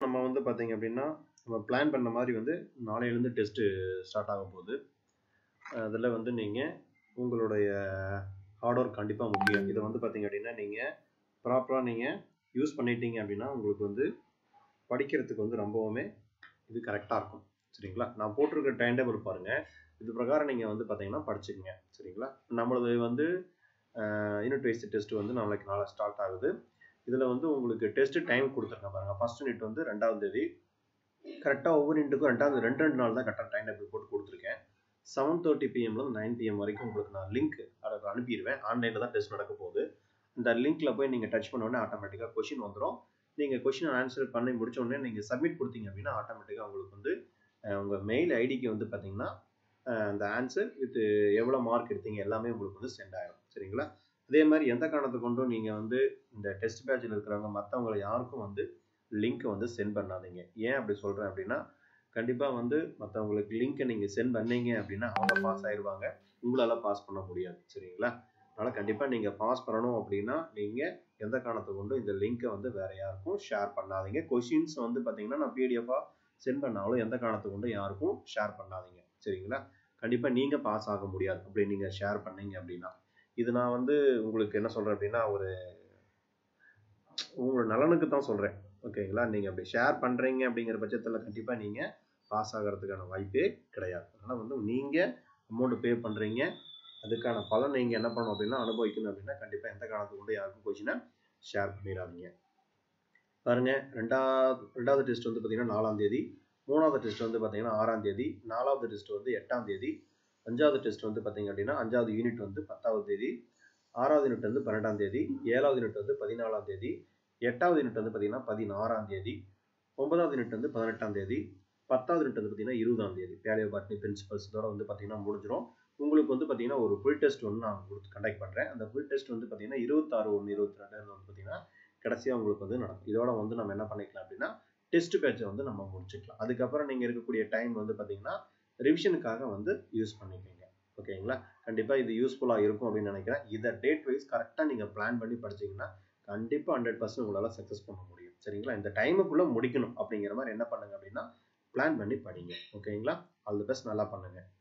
நம்ம வந்து பார்த்தீங்க அப்படின்னா நம்ம பிளான் பண்ண மாதிரி வந்து நாளையிலேருந்து டெஸ்ட்டு ஸ்டார்ட் ஆக போகுது அதில் வந்து நீங்கள் உங்களுடைய ஹார்ட் ஒர்க் கண்டிப்பாக முக்கியம் இதை வந்து பார்த்தீங்க அப்படின்னா நீங்கள் ப்ராப்பராக நீங்கள் யூஸ் பண்ணிட்டீங்க அப்படின்னா உங்களுக்கு வந்து படிக்கிறதுக்கு வந்து ரொம்பவுமே இது கரெக்டாக இருக்கும் சரிங்களா நான் போட்டிருக்க டைம் டேபிள் பாருங்கள் இது பிரகாரம் நீங்கள் வந்து பார்த்தீங்கன்னா படிச்சுக்கங்க சரிங்களா நம்மளது வந்து யூனிட் வைஸ் டெஸ்ட் வந்து நாளைக்கு நாளை ஸ்டார்ட் ஆகுது இதில் வந்து உங்களுக்கு டெஸ்ட் டைம் கொடுத்துருக்கேன் பாருங்கள் ஃபர்ஸ்ட் யூனிட் வந்து ரெண்டாவது தேதி கரெக்டாக ஒவ்வொரு யூனிட்டுக்கும் ரெண்டாவது ரெண்டு ரெண்டு நாள் தான் கரெக்டாக டைம் டேபிள் போட்டு கொடுத்துருக்கேன் செவன் தேர்ட்டி பிஎம்ல நைன் பிஎம் வரைக்கும் உங்களுக்கு நான் லிங்க் அதை அனுப்பிடுவேன் ஆன்லைனில் தான் டெஸ்ட் நடக்க போகுது இந்த லிங்க்ல போய் நீங்கள் டச் பண்ண உடனே ஆட்டோமேட்டிக்காக கொஷின் வந்துடும் நீங்கள் கொஷின் ஆன்சர் பண்ணி முடிச்ச உடனே நீங்கள் சப்மிட் கொடுத்தீங்க அப்படின்னா ஆட்டோமேட்டிக்காக உங்களுக்கு வந்து உங்கள் மெயில் ஐடிக்கு வந்து பார்த்தீங்கன்னா அந்த ஆன்சர் வித் எவ்வளோ மார்க் எடுத்தீங்க எல்லாமே உங்களுக்கு வந்து சென்ட் ஆகிடும் சரிங்களா அதே மாதிரி எந்த காரணத்தை கொண்டும் நீங்கள் வந்து இந்த டெஸ்ட் பேட்சில் இருக்கிறவங்க மற்றவங்களை யாருக்கும் வந்து லிங்க்கை வந்து சென்ட் பண்ணாதீங்க ஏன் அப்படி சொல்கிறேன் அப்படின்னா கண்டிப்பாக வந்து மற்றவங்களுக்கு லிங்க்கை நீங்கள் சென்ட் பண்ணீங்க அப்படின்னா அவங்க பாஸ் ஆயிடுவாங்க உங்களால் பாஸ் பண்ண முடியாது சரிங்களா அதனால் கண்டிப்பாக நீங்கள் பாஸ் பண்ணணும் அப்படின்னா நீங்கள் எந்த காரணத்தை கொண்டும் இந்த லிங்க்கை வந்து வேறு யாருக்கும் ஷேர் பண்ணாதீங்க கொஷின்ஸ் வந்து பார்த்தீங்கன்னா நான் பிடிஎஃபாக சென்ட் பண்ணாலும் எந்த காரணத்தை கொண்டும் யாருக்கும் ஷேர் பண்ணாதீங்க சரிங்களா கண்டிப்பாக நீங்கள் பாஸ் ஆக முடியாது அப்படி நீங்கள் ஷேர் பண்ணீங்க அப்படின்னா இது நான் வந்து உங்களுக்கு என்ன சொல்கிறேன் அப்படின்னா ஒரு உங்களோட நலனுக்கு தான் சொல்கிறேன் ஓகேங்களா நீங்கள் அப்படி ஷேர் பண்ணுறீங்க அப்படிங்கிற பட்சத்தில் கண்டிப்பாக நீங்கள் பாஸ் ஆகிறதுக்கான வாய்ப்பே கிடையாது அதனால் வந்து நீங்கள் அமௌண்ட் பே பண்ணுறீங்க அதுக்கான பலன் நீங்கள் என்ன பண்ணணும் அப்படின்னா அனுபவிக்கணும் அப்படின்னா கண்டிப்பாக எந்த காரணத்துக்கு கொண்டு யாருக்கும் கொஷினை ஷேர் பண்ணிடாதீங்க பாருங்க ரெண்டாவது ரெண்டாவது டெஸ்ட் வந்து பார்த்தீங்கன்னா நாலாம் தேதி மூணாவது டெஸ்ட் வந்து பார்த்தீங்கன்னா ஆறாம் தேதி நாலாவது டெஸ்ட் வந்து எட்டாம் தேதி அஞ்சாவது டெஸ்ட் வந்து பார்த்தீங்க அப்படின்னா அஞ்சாவது யூனிட் வந்து பத்தாவது தேதி ஆறாவது யூனிட் வந்து பன்னெண்டாம் தேதி ஏழாவது யூனிட் வந்து பதினாலாம் தேதி எட்டாவது யூனிட் வந்து பார்த்தீங்கன்னா பதினாறாம் தேதி ஒன்பதாவது யூனிட் வந்து பதினெட்டாம் தேதி பத்தாவது யூனிட் வந்து பார்த்தீங்கன்னா இருபதாம் தேதி பேலியோ பாட்னி பிரின்சிபல்ஸ் இதோட வந்து பார்த்தீங்கன்னா முடிஞ்சிடும் உங்களுக்கு வந்து பார்த்தீங்கன்னா ஒரு ஃபுல் டெஸ்ட் ஒன்று நான் கொடுத்து கண்டக்ட் பண்ணுறேன் அந்த ஃபுல் டெஸ்ட் வந்து பார்த்தீங்கன்னா இருபத்தாறு ஒன்று இருபத்தி ரெண்டு வந்து பார்த்தீங்கன்னா கடைசியாக உங்களுக்கு வந்து நடக்கும் இதோட வந்து நம்ம என்ன பண்ணிக்கலாம் அப்படின்னா டெஸ்ட் பேட்சை வந்து நம்ம முடிச்சுக்கலாம் அதுக்கப்புறம் நீங்கள் இருக்கக்கூடிய டைம் வந்து பார்த்தீங்கன்னா ரிவிஷனுக்காக வந்து யூஸ் பண்ணிக்கோங்க ஓகேங்களா கண்டிப்பாக இது யூஸ்ஃபுல்லாக இருக்கும் அப்படின்னு நினைக்கிறேன் இதை டேட் வைஸ் கரெக்டாக நீங்கள் பிளான் பண்ணி படிச்சீங்கன்னா கண்டிப்பாக ஹண்ட்ரட் பர்சன்ட் உங்களால் சக்ஸஸ் பண்ண முடியும் சரிங்களா இந்த டைமுக்குள்ளே முடிக்கணும் அப்படிங்கிற மாதிரி என்ன பண்ணுங்க அப்படின்னா பிளான் பண்ணி படிங்க ஓகேங்களா ஆல் தி பெஸ்ட் நல்லா பண்ணுங்கள்